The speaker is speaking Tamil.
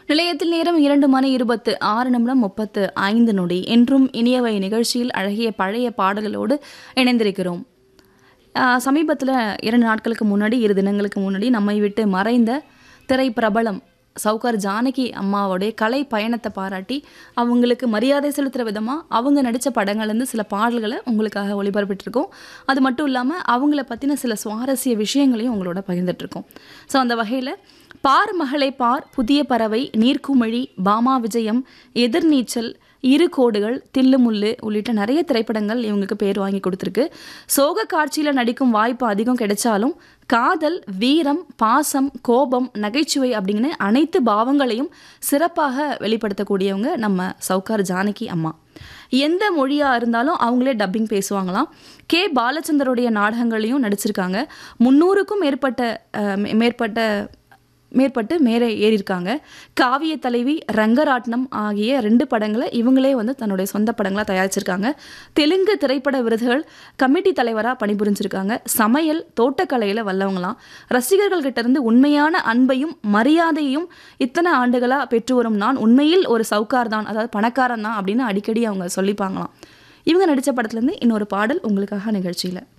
நிலையத்தில் நேரம் இரண்டு மணி இருபத்து ஆறு நிமிடம் முப்பத்து ஐந்து நொடி என்றும் இனியவை நிகழ்ச்சியில் அழகிய பழைய பாடல்களோடு இணைந்திருக்கிறோம் சமீபத்தில் இரண்டு நாட்களுக்கு முன்னாடி இரு தினங்களுக்கு முன்னாடி நம்மை விட்டு மறைந்த திரைப்பிரபலம் சவுகார் ஜானகி அம்மாவோடைய கலை பயணத்தை பாராட்டி அவங்களுக்கு மரியாதை செலுத்துகிற விதமாக அவங்க நடித்த படங்கள்லேருந்து சில பாடல்களை உங்களுக்காக ஒளிபரப்பிட்டிருக்கோம் அது மட்டும் இல்லாமல் அவங்கள பற்றின சில சுவாரஸ்ய விஷயங்களையும் உங்களோட பகிர்ந்துட்டுருக்கோம் ஸோ அந்த வகையில் பார் மகளை பார் புதிய பறவை நீர்க்குமிழி பாமா விஜயம் எதிர்நீச்சல் இரு கோடுகள் தில்லுமுல்லு உள்ளிட்ட நிறைய திரைப்படங்கள் இவங்களுக்கு பேர் வாங்கி கொடுத்துருக்கு சோக காட்சியில் நடிக்கும் வாய்ப்பு அதிகம் கிடைச்சாலும் காதல் வீரம் பாசம் கோபம் நகைச்சுவை அப்படின்னு அனைத்து பாவங்களையும் சிறப்பாக வெளிப்படுத்தக்கூடியவங்க நம்ம சவுகார் ஜானகி அம்மா எந்த மொழியாக இருந்தாலும் அவங்களே டப்பிங் பேசுவாங்களாம் கே பாலச்சந்தருடைய நாடகங்களையும் நடிச்சிருக்காங்க முந்நூறுக்கும் மேற்பட்ட அஹ், மே- மேற்பட்ட மேற்பட்டு மேலே ஏறியிருக்காங்க காவிய தலைவி ரங்கராட்னம் ஆகிய ரெண்டு படங்களை இவங்களே வந்து தன்னுடைய சொந்த படங்களாக தயாரிச்சிருக்காங்க தெலுங்கு திரைப்பட விருதுகள் கமிட்டி தலைவராக பணிபுரிஞ்சிருக்காங்க சமையல் தோட்டக்கலையில் வல்லவங்களாம் ரசிகர்கள் கிட்ட இருந்து உண்மையான அன்பையும் மரியாதையும் இத்தனை ஆண்டுகளாக பெற்று வரும் நான் உண்மையில் ஒரு சவுக்கார் தான் அதாவது பணக்காரன் தான் அப்படின்னு அடிக்கடி அவங்க சொல்லிப்பாங்களாம் இவங்க நடித்த படத்துலேருந்து இன்னொரு பாடல் உங்களுக்காக நிகழ்ச்சியில்